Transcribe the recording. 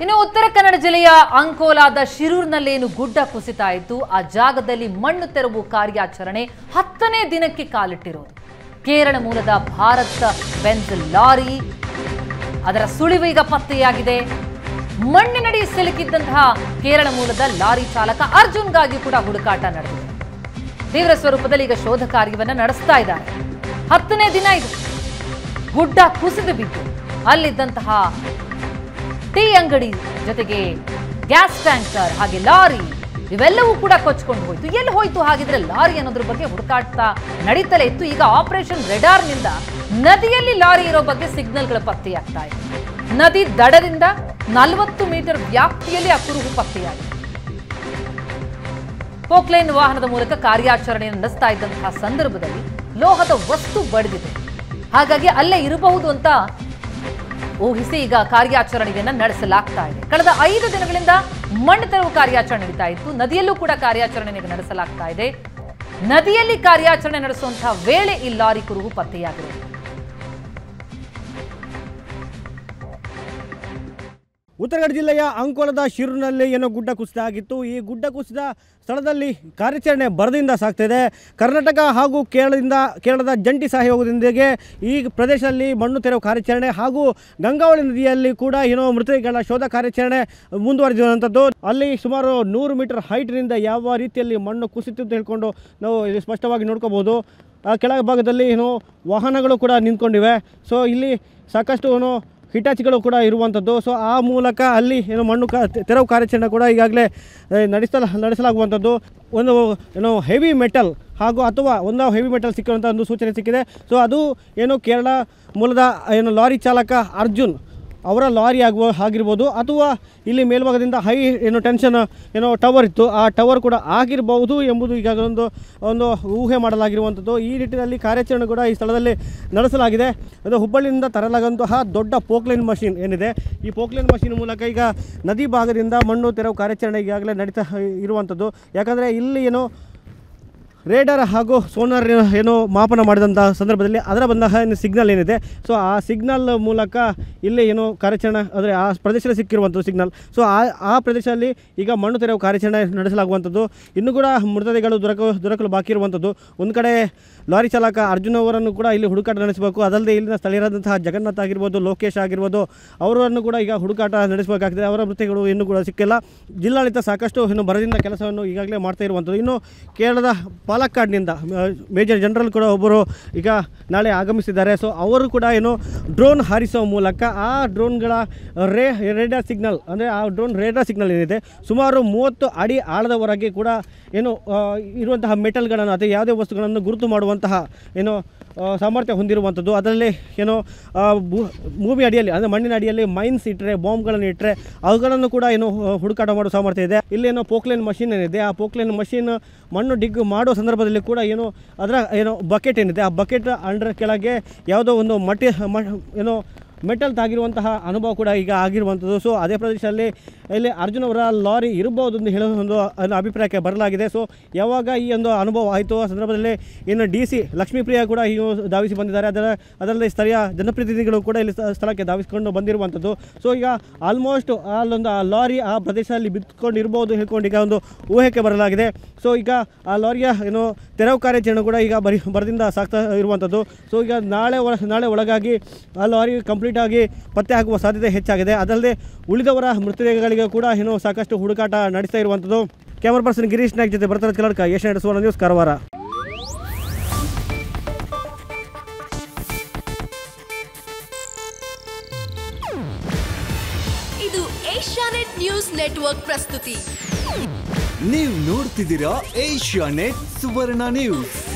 ಇನ್ನು ಉತ್ತರ ಕನ್ನಡ ಜಿಲ್ಲೆಯ ಅಂಕೋಲಾದ ಶಿರೂರಿನಲ್ಲೇನು ಗುಡ್ಡ ಕುಸಿತ ಆಯಿತು ಆ ಜಾಗದಲ್ಲಿ ಮಣ್ಣು ತೆರವು ಕಾರ್ಯಾಚರಣೆ ಹತ್ತನೇ ದಿನಕ್ಕೆ ಕಾಲಿಟ್ಟಿರೋದು ಕೇರಳ ಮೂಲದ ಭಾರತ್ ಬೆಂಜ್ ಲಾರಿ ಅದರ ಸುಳಿವು ಈಗ ಪತ್ತೆಯಾಗಿದೆ ಮಣ್ಣಿನಡಿ ಸಿಲುಕಿದ್ದಂತಹ ಕೇರಳ ಮೂಲದ ಲಾರಿ ಚಾಲಕ ಅರ್ಜುನ್ಗಾಗಿ ಕೂಡ ಹುಡುಕಾಟ ನಡೆದಿದೆ ತೀವ್ರ ಸ್ವರೂಪದಲ್ಲಿ ಈಗ ಶೋಧ ಕಾರ್ಯವನ್ನ ನಡೆಸ್ತಾ ಇದ್ದಾರೆ ಹತ್ತನೇ ದಿನ ಇದು ಗುಡ್ಡ ಕುಸಿದು ಬಿದ್ದು ಅಲ್ಲಿದ್ದಂತಹ ಟೀ ಅಂಗಡಿ ಜೊತೆಗೆ ಗ್ಯಾಸ್ ಟ್ಯಾಂಕರ್ ಹಾಗೆ ಲಾರಿ ಇವೆಲ್ಲವೂ ಕೂಡ ಕೊಚ್ಕೊಂಡು ಹೋಯ್ತು ಎಲ್ಲಿ ಹೋಯ್ತು ಹಾಗಿದ್ರೆ ಲಾರಿ ಅನ್ನೋದ್ರ ಬಗ್ಗೆ ಹುಡುಕಾಟ ನಡೀತಲೇ ಇತ್ತು ಈಗ ಆಪರೇಷನ್ ರೆಡಾರ್ನಿಂದ ನದಿಯಲ್ಲಿ ಲಾರಿ ಇರೋ ಬಗ್ಗೆ ಸಿಗ್ನಲ್ಗಳು ಪತ್ತೆಯಾಗ್ತಾ ಇದೆ ನದಿ ದಡದಿಂದ ನಲವತ್ತು ಮೀಟರ್ ವ್ಯಾಪ್ತಿಯಲ್ಲಿ ಆ ಕುರುಹು ಪತ್ತೆಯಾಗಿದೆ ಪೋಕ್ಲೇನ್ ವಾಹನದ ಮೂಲಕ ಕಾರ್ಯಾಚರಣೆಯನ್ನು ನಡೆಸ್ತಾ ಇದ್ದಂತಹ ಸಂದರ್ಭದಲ್ಲಿ ಲೋಹದ ವಸ್ತು ಬಡಿದಿದೆ ಹಾಗಾಗಿ ಅಲ್ಲೇ ಇರಬಹುದು ಅಂತ ಊಹಿಸಿ ಈಗ ಕಾರ್ಯಾಚರಣೆಯನ್ನ ನಡೆಸಲಾಗ್ತಾ ಇದೆ ಕಳೆದ ಐದು ದಿನಗಳಿಂದ ಮಣ್ಣು ತೆರವು ಕಾರ್ಯಾಚರಣೆ ನಡೀತಾ ಇತ್ತು ನದಿಯಲ್ಲೂ ಕೂಡ ಕಾರ್ಯಾಚರಣೆ ಈಗ ನಡೆಸಲಾಗ್ತಾ ಇದೆ ನದಿಯಲ್ಲಿ ಕಾರ್ಯಾಚರಣೆ ನಡೆಸುವಂತಹ ವೇಳೆ ಈ ಲಾರಿ ಕುರುಹು ಪತ್ತೆಯಾಗಿದೆ ಉತ್ತರ ಕನ್ನಡ ಜಿಲ್ಲೆಯ ಅಂಕೋಲದ ಶಿರೂರಿನಲ್ಲಿ ಏನೋ ಗುಡ್ಡ ಕುಸಿತ ಆಗಿತ್ತು ಈ ಗುಡ್ಡ ಕುಸಿದ ಸ್ಥಳದಲ್ಲಿ ಕಾರ್ಯಾಚರಣೆ ಬರದಿಂದ ಸಾಗ್ತಿದೆ ಕರ್ನಾಟಕ ಹಾಗೂ ಕೇರಳದಿಂದ ಕೇರಳದ ಜಂಟಿ ಸಹಯೋಗದೊಂದಿಗೆ ಈ ಪ್ರದೇಶದಲ್ಲಿ ಮಣ್ಣು ತೆರವು ಕಾರ್ಯಾಚರಣೆ ಹಾಗೂ ಗಂಗಾವಳಿ ನದಿಯಲ್ಲಿ ಕೂಡ ಏನೋ ಮೃತಗಳ ಶೋಧ ಕಾರ್ಯಾಚರಣೆ ಮುಂದುವರೆದಿರುವಂಥದ್ದು ಅಲ್ಲಿ ಸುಮಾರು ನೂರು ಮೀಟರ್ ಹೈಟ್ನಿಂದ ಯಾವ ರೀತಿಯಲ್ಲಿ ಮಣ್ಣು ಕುಸಿತು ಅಂತ ಹೇಳ್ಕೊಂಡು ನಾವು ಇಲ್ಲಿ ಸ್ಪಷ್ಟವಾಗಿ ನೋಡ್ಕೋಬೋದು ಆ ಕೆಳ ಭಾಗದಲ್ಲಿ ಏನು ವಾಹನಗಳು ಕೂಡ ನಿಂತ್ಕೊಂಡಿವೆ ಸೊ ಇಲ್ಲಿ ಸಾಕಷ್ಟು ಏನು ಹಿಟಾಚಿಗಳು ಕೂಡ ಇರುವಂಥದ್ದು ಸೊ ಆ ಮೂಲಕ ಅಲ್ಲಿ ಏನು ಮಣ್ಣು ಕ ತೆರವು ಕಾರ್ಯಾಚರಣೆ ಕೂಡ ಈಗಾಗಲೇ ನಡೆಸಲ ನಡೆಸಲಾಗುವಂಥದ್ದು ಒಂದು ಏನು ಹೆವಿ ಮೆಟಲ್ ಹಾಗೂ ಅಥವಾ ಒಂದು ಹೆವಿ ಮೆಟಲ್ ಸಿಕ್ಕಿರುವಂಥ ಒಂದು ಸೂಚನೆ ಸಿಕ್ಕಿದೆ ಸೊ ಅದು ಏನು ಕೇರಳ ಮೂಲದ ಏನು ಲಾರಿ ಚಾಲಕ ಅರ್ಜುನ್ ಅವರ ಲಾರಿ ಆಗುವ ಆಗಿರ್ಬೋದು ಅಥವಾ ಇಲ್ಲಿ ಮೇಲ್ಭಾಗದಿಂದ ಹೈ ಏನು ಟೆನ್ಷನ್ ಏನೋ ಟವರ್ ಇತ್ತು ಆ ಟವರ್ ಕೂಡ ಆಗಿರಬಹುದು ಎಂಬುದು ಈಗಾಗಲೇ ಒಂದು ಒಂದು ಊಹೆ ಮಾಡಲಾಗಿರುವಂಥದ್ದು ಈ ನಿಟ್ಟಿನಲ್ಲಿ ಕಾರ್ಯಾಚರಣೆ ಕೂಡ ಈ ಸ್ಥಳದಲ್ಲಿ ನಡೆಸಲಾಗಿದೆ ಅದು ಹುಬ್ಬಳ್ಳಿಯಿಂದ ತರಲಾಗುವಂತಹ ದೊಡ್ಡ ಪೋಕ್ಲೈನ್ ಮಷಿನ್ ಏನಿದೆ ಈ ಪೋಕ್ಲೈನ್ ಮಷಿನ್ ಮೂಲಕ ಈಗ ನದಿ ಭಾಗದಿಂದ ಮಣ್ಣು ತೆರವು ಕಾರ್ಯಾಚರಣೆ ಈಗಾಗಲೇ ನಡೀತಾ ಇರುವಂಥದ್ದು ಯಾಕಂದರೆ ಇಲ್ಲಿ ಏನು ರೇಡರ್ ಹಾಗೂ ಸೋನಾರ್ ಏನೋ ಮಾಪನ ಮಾಡಿದಂಥ ಸಂದರ್ಭದಲ್ಲಿ ಅದರ ಬಂತಹ ಏನು ಸಿಗ್ನಲ್ ಏನಿದೆ ಸೊ ಆ ಸಿಗ್ನಲ್ ಮೂಲಕ ಇಲ್ಲಿ ಏನೋ ಕಾರ್ಯಾಚರಣೆ ಅಂದರೆ ಆ ಪ್ರದೇಶದಲ್ಲಿ ಸಿಕ್ಕಿರುವಂಥದ್ದು ಸಿಗ್ನಲ್ ಸೊ ಆ ಆ ಪ್ರದೇಶದಲ್ಲಿ ಈಗ ಮಣ್ಣು ತೆರವು ಕಾರ್ಯಾಚರಣೆ ನಡೆಸಲಾಗುವಂಥದ್ದು ಇನ್ನೂ ಕೂಡ ಮೃತದೇಹಗಳು ದೊರಕ ದೊರಕಲು ಬಾಕಿ ಇರುವಂಥದ್ದು ಒಂದು ಕಡೆ ಲಾರಿ ಚಾಲಕ ಅರ್ಜುನ್ ಅವರನ್ನು ಕೂಡ ಇಲ್ಲಿ ಹುಡುಕಾಟ ನಡೆಸಬೇಕು ಅದಲ್ಲದೆ ಇಲ್ಲಿನ ಸ್ಥಳೀಯರಾದಂತಹ ಜಗನ್ನಾಥ್ ಆಗಿರ್ಬೋದು ಲೋಕೇಶ್ ಆಗಿರ್ಬೋದು ಅವರನ್ನು ಕೂಡ ಈಗ ಹುಡುಕಾಟ ನಡೆಸಬೇಕಾಗ್ತದೆ ಅವರ ಮೃತಗಳು ಇನ್ನೂ ಕೂಡ ಸಿಕ್ಕಿಲ್ಲ ಜಿಲ್ಲಾಡಳಿತ ಸಾಕಷ್ಟು ಇನ್ನು ಬರದಿಂದ ಕೆಲಸವನ್ನು ಈಗಾಗಲೇ ಮಾಡ್ತಾ ಇರುವಂಥದ್ದು ಇನ್ನು ಕೇರಳದ ಪಾಲಕ್ಕಾಡ್ನಿಂದ ಮೇಜರ್ ಜನರಲ್ ಕೂಡ ಒಬ್ಬರು ಈಗ ನಾಳೆ ಆಗಮಿಸಿದ್ದಾರೆ ಸೊ ಅವರು ಕೂಡ ಏನು ಡ್ರೋನ್ ಹಾರಿಸೋ ಮೂಲಕ ಆ ಡ್ರೋನ್ಗಳ ರೇ ರೇಡಾರ್ ಸಿಗ್ನಲ್ ಅಂದರೆ ಆ ಡ್ರೋನ್ ರೇಡಾರ್ ಸಿಗ್ನಲ್ ಏನಿದೆ ಸುಮಾರು ಮೂವತ್ತು ಅಡಿ ಆಳದವರೆಗೆ ಕೂಡ ಏನು ಆ, ಇರುವಂತಹ ಮೆಟಲ್ಗಳನ್ನು ಅಥವಾ ಯಾವುದೇ ವಸ್ತುಗಳನ್ನು ಗುರುತು ಮಾಡುವಂತಹ ಏನು ಆ, ಸಾಮರ್ಥ್ಯ ಹೊಂದಿರುವಂಥದ್ದು ಅದರಲ್ಲಿ ಏನೋ ಆ, ಭೂ- ಭೂಮಿ ಅಡಿಯಲ್ಲಿ ಅಂದರೆ ಮಣ್ಣಿನ ಅಡಿಯಲ್ಲಿ ಮೈನ್ಸ್ ಇಟ್ಟರೆ ಬಾಂಬ್ಗಳನ್ನು ಇಟ್ಟರೆ ಅವುಗಳನ್ನು ಕೂಡ ಏನು ಆ, ಹುಡುಕಾಟ ಮಾಡೋ ಸಾಮರ್ಥ್ಯ ಇದೆ ಇಲ್ಲಿ ಏನೋ ಪೋಕ್ಲೈನ್ ಮಷಿನ್ ಏನಿದೆ ಆ ಪೋಕ್ಲೈನ್ ಮಷಿನ್ ಮಣ್ಣು ಡಿಗ್ ಮಾಡೋ ಸಂದರ್ಭದಲ್ಲಿ ಕೂಡ ಏನು ಅದರ ಏನೋ ಬಕೆಟ್ ಏನಿದೆ ಆ ಬಕೆಟ್ ಅಂಡರ್ ಕೆಳಗೆ ಯಾವುದೋ ಒಂದು ಮಟ್ಟಿ ಮ- ಏನೋ ಮೆಟಲ್ ತಾಗಿರುವಂತಹ ಅನುಭವ ಕೂಡ ಈಗ ಆಗಿರುವಂಥದ್ದು ಸೊ ಅದೇ ಪ್ರದೇಶದಲ್ಲಿ ಇಲ್ಲಿ ಅರ್ಜುನ್ ಅವರ ಲಾರಿ ಇರಬಹುದು ಎಂದು ಹೇಳೋ ಒಂದು ಒಂದು ಅಭಿಪ್ರಾಯಕ್ಕೆ ಬರಲಾಗಿದೆ ಸೊ ಯಾವಾಗ ಈ ಒಂದು ಅನುಭವ ಆಯಿತು ಆ ಸಂದರ್ಭದಲ್ಲಿ ಇನ್ನು ಡಿ ಸಿ ಲಕ್ಷ್ಮೀಪ್ರಿಯ ಕೂಡ ಈ ಧಾವಿಸಿ ಬಂದಿದ್ದಾರೆ ಅದರ ಅದರಲ್ಲಿ ಸ್ಥಳೀಯ ಜನಪ್ರತಿನಿಧಿಗಳು ಕೂಡ ಇಲ್ಲಿ ಸ್ಥ- ಸ್ಥಳಕ್ಕೆ ಧಾವಿಸಿಕೊಂಡು ಬಂದಿರುವಂಥದ್ದು ಸೊ ಈಗ ಆಲ್ಮೋಸ್ಟ್ ಅಲ್ಲೊಂದು ಆ ಲಾರಿ ಆ ಪ್ರದೇಶದಲ್ಲಿ ಬಿತ್ಕೊಂಡು ಇರ್ಬೋದು ಹೇಳ್ಕೊಂಡು ಈಗ ಒಂದು ಊಹೆಗೆ ಬರಲಾಗಿದೆ ಸೊ ಈಗ ಆ ಲಾರಿಯ ಏನು ತೆರವು ಕಾರ್ಯಾಚರಣೆ ಕೂಡ ಈಗ ಬರಿ ಬರದಿಂದ ಸಾಗ್ತಾ ಇರುವಂಥದ್ದು ಸೊ ಈಗ ನಾಳೆ ಒಳ ನಾಳೆ ಒಳಗಾಗಿ ಆ ಲಾರಿ ಕಂಪ್ಲೀಟ್ ಆಗಿ ಪತ್ತೆ ಆಗುವ ಸಾಧ್ಯತೆ ಹೆಚ್ಚಾಗಿದೆ ಅದಲ್ಲದೆ ಉಳಿದವರ ಮೃತದೇಹಗಳಿಗೆ ಕೂಡ ಏನು ಸಾಕಷ್ಟು ಹುಡುಕಾಟ ನಡೆಸ್ತಾ ಇರುವಂಥದ್ದು ಕ್ಯಾಮರಾ ಪರ್ಸನ್ ಗಿರೀಶ್ ನಾಯ್ಕ್ ಜೊತೆ ಬರ್ತಾರೆ ಕಲಡ್ಕ ಏಷ್ಯಾ ಸುವರ್ಣ ನ್ಯೂಸ್ ಕಾರವಾರ ಇದು ಏಷ್ಯಾನೆಟ್ ನ್ಯೂಸ್ ನೆಟ್ವರ್ಕ್ ಪ್ರಸ್ತುತಿ ನೀವು ನೋಡ್ತಿದ್ದೀರಾ ಏಷ್ಯಾ ನೆಟ್ ಸುವರ್ಣ ನ್ಯೂಸ್